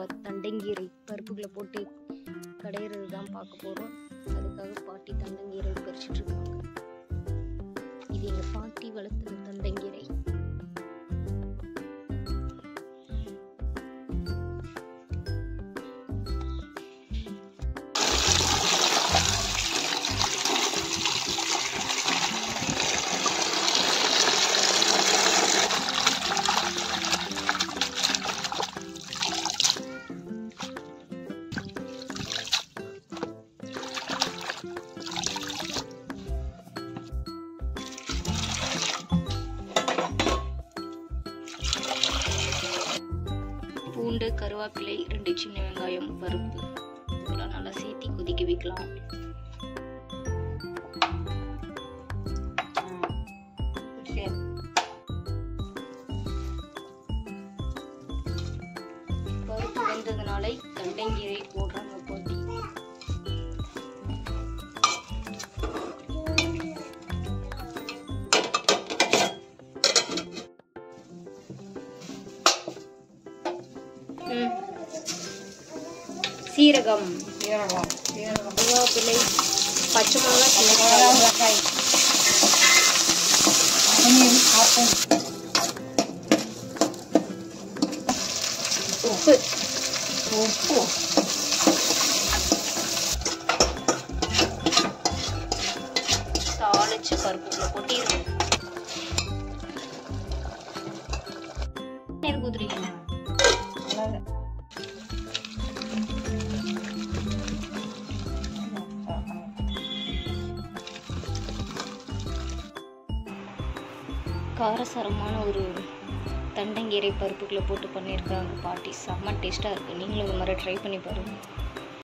நம்ம தண்டங்கீரை பருப்புகளை போட்டு கடையிறது தான் பார்க்க போகிறோம் அதுக்காக பாட்டி தண்டங்கீரை பறிச்சுட்டு இருக்காங்க இது எங்கள் பாட்டி வளர்த்துற தண்டங்கீரை பூண்டு கருவேப்பிலை ரெண்டு சின்ன வெங்காயம் பருப்பு இதெல்லாம் நல்லா சேர்த்தி கொதிக்க வைக்கலாம் பருப்பு வெந்ததுனால தண்டங்கீரை போடுறாங்க பாட்டி ம். சீரகம் சீரகம் சீரகம் கருவேப்பிலை பச்சை மிளகா சின்ன மிளகாய், வெங்காயம், மிளகாய். பன்னீர், ஆப்பம். உப்பு உப்பு தாளிச்சு பருப்புக்குள்ள கொட்டிடுங்க எனக்கு ஊத்துறீங்க மிளகாய். காரசாரமான ஒரு தண்டங்கீரை பருப்புக்குள்ள போட்டு பண்ணியிருக்காங்க பாட்டி செம்ம டேஸ்ட்டாக இருக்குது நீங்களும் இது மாதிரி ட்ரை பண்ணி பாருங்கள்